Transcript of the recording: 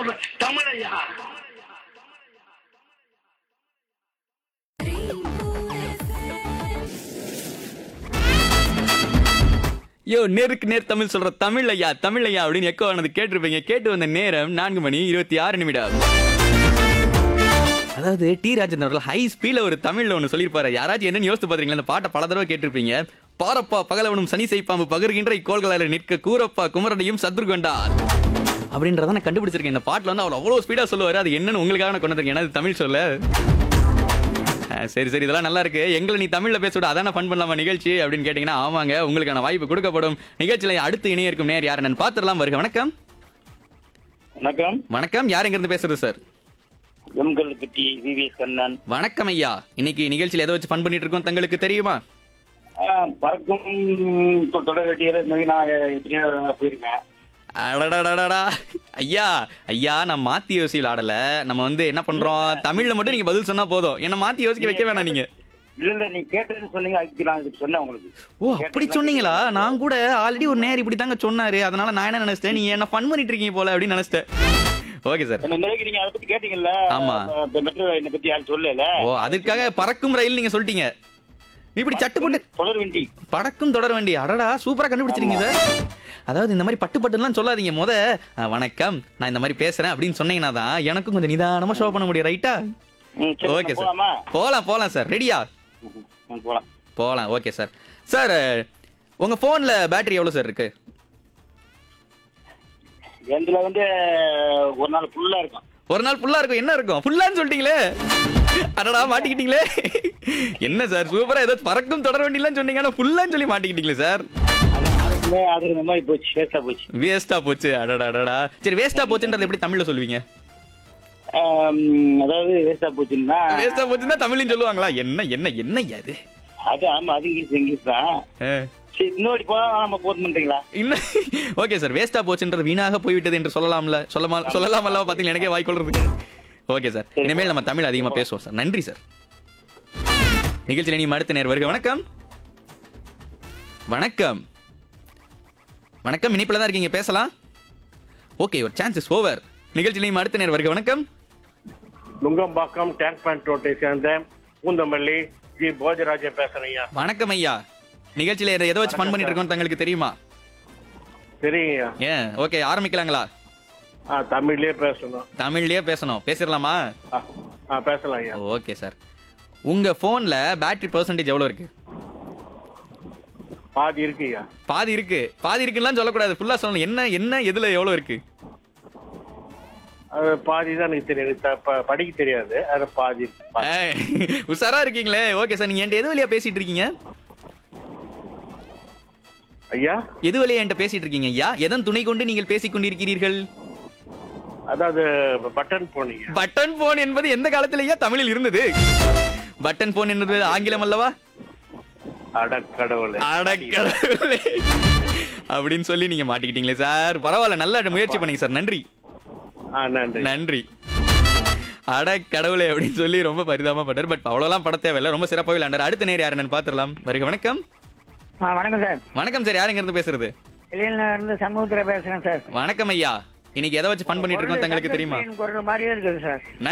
தமிழ் தமிழையா யோ நேருக்கு நேர் தமிழ் சொல்ற தமிழ் ஐயா தமிழ் ஐயா அப்படின்னு எக்கோ ஆனது கேட்டிருப்பீங்க கேட்டு வந்த நேரம் நான்கு மணி இருபத்தி ஆறு நிமிடம் அதாவது டி ராஜன் அவர்கள் ஹை ஸ்பீட்ல ஒரு தமிழ்ல ஒன்று சொல்லியிருப்பாரு யாராச்சும் என்னன்னு யோசித்து பாத்தீங்களா அந்த பாட்டை பல தடவை கேட்டிருப்பீங்க பாரப்பா பகலவனும் சனி செய்ப்பாம்பு பகர்கின்ற இக்கோள்களால் நிற்க கூரப்பா குமரனையும் சத்ரு கொண்டார் அப்படின்றத நான் கண்டுபிடிச்சிருக்கேன் இந்த பாட்டில் வந்து அவர் அவ்வளோ ஸ்பீடா சொல்லுவாரு அது என்னன்னு உங்களுக்காக நான் கொண்டு வந்திருக்கேன் ஏன்னா இது தமிழ் சொல்ல ஆ, சரி சரி இதெல்லாம் நல்லா இருக்கு எங்களை நீ தமிழ்ல பேச விட அதான ஃபன் பண்ணலாமா நிகழ்ச்சி அப்படின்னு கேட்டீங்கன்னா ஆமாங்க உங்களுக்கான வாய்ப்பு கொடுக்கப்படும் நிகழ்ச்சியில அடுத்து இணைய இருக்கும் நேர் யார் நான் பாத்துடலாம் வருக வணக்கம் வணக்கம் வணக்கம் யார் எங்க இருந்து பேசுறது சார் எம்கள் பற்றி விவிஎஸ் கண்ணன் வணக்கம் ஐயா இன்னைக்கு நிகழ்ச்சியில எதை வச்சு ஃபன் பண்ணிட்டு இருக்கோம் தங்களுக்கு தெரியுமா ஆஹ், பறக்கும் தொ- தொடர் வெட்டியில இந்த மாதிரி நான் எப்படியோ போயிருக்கேன் அடடடடடா ஐயா ஐயா நான் மாத்தி யோசி விளையாடல நம்ம வந்து என்ன பண்றோம் தமிழ்ல மட்டும் நீங்க பதில் சொன்னா போதும் என்ன மாத்தி யோசிக்க வைக்க வேணாம் நீங்க இல்ல இல்ல நீ கேட்டதுன்னு சொன்னீங்க அதுக்கு நான் இதுக்கு சொன்னேன் உங்களுக்கு ஓ அப்படி சொன்னீங்களா நான் கூட ஆல்ரெடி ஒரு நேர் இப்படி தாங்க சொன்னாரு அதனால நான் என்ன நினைச்சிட்டேன் நீங்க என்ன ஃபன் பண்ணிட்டு இருக்கீங்க போல அப்படின்னு நினைச்சிட்டேன் ஓகே சார் என்ன நினைக்கிறீங்க நீங்க அதை பத்தி கேட்டீங்கல்ல ஆமா. அப்ப மெட்ரோ என்னை பத்தி யாரும் சொல்லல ஓ அதுக்காக பறக்கும் ரயில் நீங்க சொல்லிட்டீங்க இப்படி சட்டுப்பட்டு தொடர் வண்டி பறக்கும் தொடர் வண்டி அடடா சூப்பரா கண்டுபிடிச்சிருக்கீங்க சார் அதாவது இந்த மாதிரி பட்டு பட்டுலாம் சொல்லாதீங்க முத அஹ், வணக்கம் நான் இந்த மாதிரி பேசுறேன் அப்படின்னு சொன்னீங்கன்னா தான் எனக்கும் கொஞ்சம் நிதானமா ஷோ பண்ண முடியும் ரைட்டா ம், சரி, ஓகே சார் போலாமா போலாம் போலாம் சார் ரெடியா ம், போலாம் போலாம் ஓகே சார் சார் அஹ், உங்க போன்ல பேட்டரி எவ்வளவு சார் இருக்கு இதுல வந்து ஒரு நாள் ஃபுல்லா இருக்கும் ஒரு நாள் ஃபுல்லா இருக்கும் என்ன இருக்கும் ஃபுல்லான்னு சொல்லிட்டீங்களே அடடா மாட்டிக்கிட்டீங்களே என்ன சார் சூப்பரா ஏதோ பறக்கும் தொடர் வண்டிலாம் சொன்னீங்க ஆனா ஃபுல்லான்னு சொல்லி மாட்டிக்கிட்டீங்களே சார் அதுக்குமே அது இந்த மாதிரி போச்சு வேஸ்டா போச்சு வேஸ்டா போச்சு அடடா அடடா சரி வேஸ்டா போச்சுன்றது எப்படி தமிழ்ல சொல்லுவீங்க ஆம், அதாவது வேஸ்டா போச்சுன்னா வேஸ்டா போச்சுன்னா தமிழ்லையும் சொல்லுவாங்களா என்ன என்ன என்ன அது அது ஆமா அது இங்கிலீஷ் இங்கிலீஷ் தான் அஹ், சரி இன்னொரு போல நம்ம போன் பண்றீங்களா இன்னும் ஓகே சார் வேஸ்டா போச்சுன்றது வீணாக போய்விட்டது என்று சொல்லலாம்ல சொல்லமா சொல்லலாமல்ல பாத்தீங்களா எனக்கே வாய்க்கொள்றதுக்கு ஓகே சார் இனிமேல் நம்ம தமிழ் அதிகமா பேசுவோம் சார் நன்றி சார் நிகழ்ச்சியில் நீ அடுத்த நேர் வருக வணக்கம் வணக்கம் வணக்கம் இனிப்பில் தான் இருக்கீங்க பேசலாம் ஓகே ஒரு சான்ஸ் இஸ் ஓவர் நிகழ்ச்சியில் நீ அடுத்த நேர் வருக வணக்கம் நுங்கம்பாக்கம் டேங்க் பேண்ட் ரோட்டை சேர்ந்த பூந்தமல்லி ஜி போஜராஜன் பேசுறேன் ஐயா வணக்கம் ஐயா நிகழ்ச்சியில எதை எதை வச்சு ஃபன் பண்ணிட்டு இருக்கோம் தங்களுக்கு தெரியுமா சரிங்க ஐயா ஏன் ஓகே ஆரம்பிக்கலாங்களா ஆ தமிழ்லயே பேசணும் தமிழ்லயே பேசணும் பேசிடலாமா ஆ, ஆ பேசலாம் ஐயா ஓகே சார் உங்க போன்ல பேட்டரி பெர்சன்டேஜ் எவ்வளவு இருக்கு பாதி இருக்கு ஐயா பாதி இருக்கு பாதி இருக்குன்னு சொல்லக்கூடாது ஃபுல்லா சொல்லணும் என்ன என்ன எதுல எவ்வளவு இருக்கு அது பாதி தான் எனக்கு தெரியும் எனக்கு த- ப- படிக்க தெரியாது அது பாதி இருக்கு. பாதி. ஏய், உஷாரா இருக்கீங்களே ஓகே சார் நீங்க என்கிட்ட எது வழியா பேசிட்டு இருக்கீங்க ஐயா எது வழியா என்கிட்ட பேசிட்டு இருக்கீங்க ஐயா எதன் துணை கொண்டு நீங்கள் பேசிக் கொண்டிருக்கிறீர்கள் அதாவது பட்டன் போனீங்க பட்டன் போன் என்பது எந்த காலத்திலேயே தமிழில் இருந்தது பட்டன் போன் என்பது ஆங்கிலம் அல்லவா அட கடவுளே அடக்கடவுளே. அப்படின்னு சொல்லி நீங்க மாட்டிக்கிட்டீங்களே சார் பரவாயில்ல நல்ல முயற்சி பண்ணீங்க சார் நன்றி ஆ நன்றி நன்றி அட கடவுளே அப்படின்னு சொல்லி ரொம்ப பரிதாபப்பட்டார் பட் அவ்வளோலாம் பட தேவையில்ல ரொம்ப சிறப்பாக விளையாண்டார் அடுத்த நேர் யார் என்னன்னு பார்த்துடலாம் வருக வணக்கம் ஆ வணக்கம் சார் வணக்கம் சார் யாருங்க இருந்து பேசுறது வெளியில இருந்து சண்முகத்துல பேசுறேன் சார் வணக்கம் ஐயா இன்னைக்கு எதை வச்சு ஃபன் பண்ணிட்டு இருக்கோம் தங்களுக்கு தெரியுமா குரல் மாதிரியே இருக்குது சார்